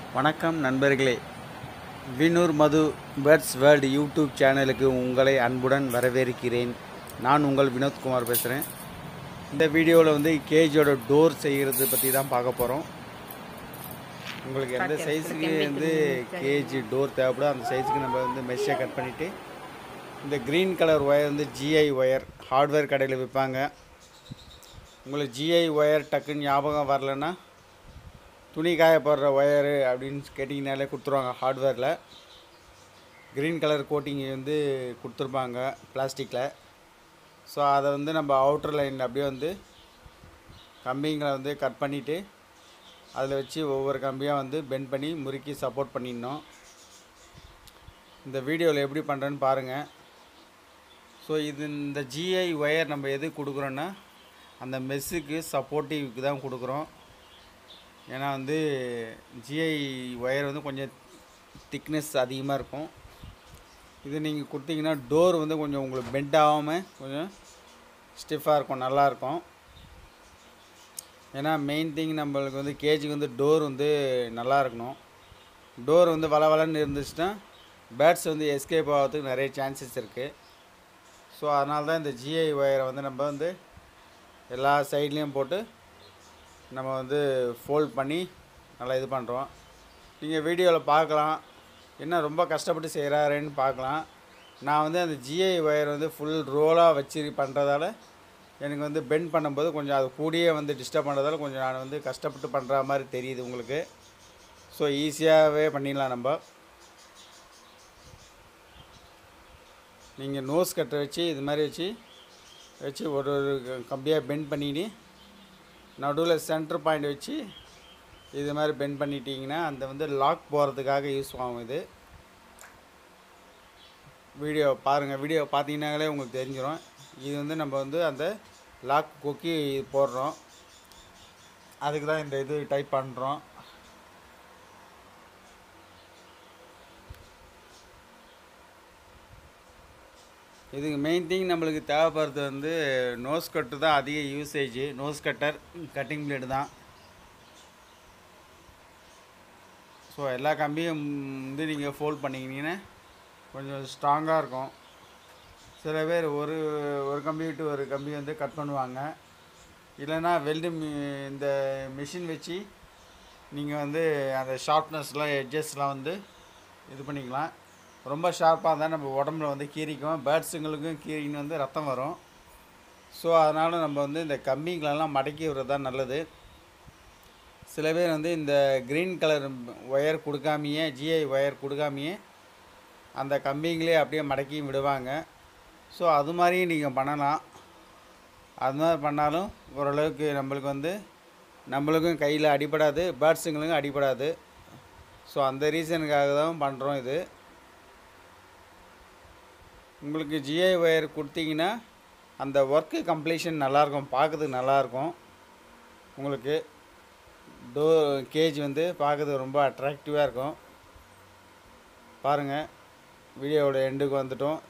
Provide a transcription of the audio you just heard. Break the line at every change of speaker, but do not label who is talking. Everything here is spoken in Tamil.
வணக்கம் நண்பர்களே Vinoor Madhu birds world YouTube சேனலுக்கு உங்களை அன்புடன் வரவேற்கிறேன் நான் உங்கள் வினோத்குமார் பேசுகிறேன் இந்த வீடியோவில் வந்து கேஜோட டோர் செய்கிறது பற்றி தான் பார்க்க போகிறோம் உங்களுக்கு எந்த சைஸுக்கு வந்து கேஜ் டோர் தேவைப்படும் அந்த சைஸுக்கு நம்ம வந்து மெஷ்ஷை கட் பண்ணிவிட்டு இந்த க்ரீன் கலர் ஒயர் வந்து ஜிஐ ஒயர் ஹார்ட்வேர் கடையில் விற்பாங்க உங்களுக்கு ஜிஐ ஒயர் டக்குன்னு ஞாபகம் வரலன்னா துணி காய போடுற ஒயரு அப்படின்னு கேட்டிங்கனாலே கொடுத்துருவாங்க ஹார்ட்வேரில் க்ரீன் கலர் கோட்டிங் வந்து கொடுத்துருப்பாங்க பிளாஸ்டிக்கில் ஸோ அதை வந்து நம்ம அவுட்டர் லைனில் அப்படியே வந்து கம்பிங்களை வந்து கட் பண்ணிவிட்டு அதில் வச்சு ஒவ்வொரு கம்பியாக வந்து பெண்ட் பண்ணி முறுக்கி சப்போர்ட் பண்ணிடணும் இந்த வீடியோவில் எப்படி பண்ணுறேன்னு பாருங்கள் ஸோ இது இந்த ஜிஐ ஒயர் நம்ம எது கொடுக்குறோன்னா அந்த மெஸ்ஸுக்கு சப்போர்ட்டிவ்க்கு தான் கொடுக்குறோம் ஏன்னா வந்து ஜிஐ ஒயர் வந்து கொஞ்சம் திக்னஸ் அதிகமாக இருக்கும் இது நீங்கள் கொடுத்தீங்கன்னா டோர் வந்து கொஞ்சம் உங்களுக்கு பெண்ட் ஆகாமல் கொஞ்சம் ஸ்டிஃபாக இருக்கும் நல்லாயிருக்கும் ஏன்னா மெயின் திங் நம்மளுக்கு வந்து கேஜுக்கு வந்து டோர் வந்து நல்லா இருக்கணும் டோர் வந்து வள வளன்னு இருந்துச்சுன்னா பேர்ட்ஸ் வந்து எஸ்கேப் ஆகிறதுக்கு நிறைய சான்சஸ் இருக்குது ஸோ அதனால தான் இந்த ஜிஐ ஒயரை வந்து நம்ம வந்து எல்லா சைட்லேயும் போட்டு நம்ம வந்து ஃபோல்ட் பண்ணி நல்லா இது பண்ணுறோம் நீங்கள் வீடியோவில் பார்க்கலாம் என்ன ரொம்ப கஷ்டப்பட்டு செய்கிறாருன்னு பார்க்கலாம் நான் வந்து அந்த ஜிஐ ஒயர் வந்து ஃபுல் ரோலாக வச்சு பண்ணுறதால எனக்கு வந்து பெண்ட் பண்ணும்போது கொஞ்சம் அது கூடயே வந்து டிஸ்டர்ப் பண்ணுறதால கொஞ்சம் நான் வந்து கஷ்டப்பட்டு பண்ணுற மாதிரி தெரியுது உங்களுக்கு ஸோ ஈஸியாகவே பண்ணிடலாம் நம்ம நீங்கள் நோஸ் கட்டை வச்சு இது மாதிரி வச்சு வச்சு ஒரு ஒரு கம்பியாக பெண்ட் பண்ணிட்டு நடுவில் சென்டர் பாயிண்ட் வச்சு இது மாதிரி பெண்ட் பண்ணிட்டீங்கன்னா அந்த வந்து லாக் போகிறதுக்காக யூஸ் ஆகும் இது வீடியோ பாருங்கள் வீடியோ பார்த்தீங்கன்னாலே உங்களுக்கு தெரிஞ்சிடும் இது வந்து நம்ம வந்து அந்த லாக் கொக்கி போடுறோம் அதுக்கு தான் இந்த இது டைப் பண்ணுறோம் இதுக்கு மெயின் திங் நம்மளுக்கு தேவைப்படுறது வந்து நோஸ் கட்டு தான் அதிக usage nose cutter cutting blade தான் ஸோ எல்லா கம்பியும் வந்து நீங்கள் ஃபோல்ட் பண்ணிக்கினீங்கன்னா கொஞ்சம் ஸ்ட்ராங்காக இருக்கும் சில பேர் ஒரு ஒரு கம்பி விட்டு ஒரு கம்பி வந்து கட் பண்ணுவாங்க இல்லைன்னா வெல்டு இந்த மிஷின் வச்சு நீங்கள் வந்து அந்த ஷார்ப்னஸ்லாம் எட்ஜஸ்லாம் வந்து இது பண்ணிக்கலாம் ரொம்ப ஷார்ப்பாக இருந்தால் நம்ம உடம்புல வந்து கீரிக்கும் பேர்ட்ஸுங்களுக்கும் கீரின்னு வந்து ரத்தம் வரும் ஸோ அதனால் நம்ம வந்து இந்த கம்பிங்களெல்லாம் மடக்கி விடுறது தான் நல்லது சில பேர் வந்து இந்த க்ரீன் கலர் ஒயர் கொடுக்காமையே ஜிஐ ஒயர் கொடுக்காமையே அந்த கம்பிங்களே அப்படியே மடக்கி விடுவாங்க ஸோ அது மாதிரியும் நீங்கள் பண்ணலாம் அது மாதிரி பண்ணாலும் ஓரளவுக்கு நம்மளுக்கு வந்து நம்மளுக்கும் கையில் அடிபடாது பேர்ட்ஸுங்களுக்கும் அடிபடாது ஸோ அந்த ரீசனுக்காக தான் பண்ணுறோம் இது உங்களுக்கு ஜிஐ ஒயர் கொடுத்தீங்கன்னா அந்த ஒர்க்கு கம்ப்ளீஷன் நல்லாயிருக்கும் பார்க்கறதுக்கு நல்லாயிருக்கும் உங்களுக்கு டோ கேஜ் வந்து பார்க்கறதுக்கு ரொம்ப அட்ராக்டிவாக இருக்கும் பாருங்கள் வீடியோவோட எண்டுக்கு வந்துட்டோம்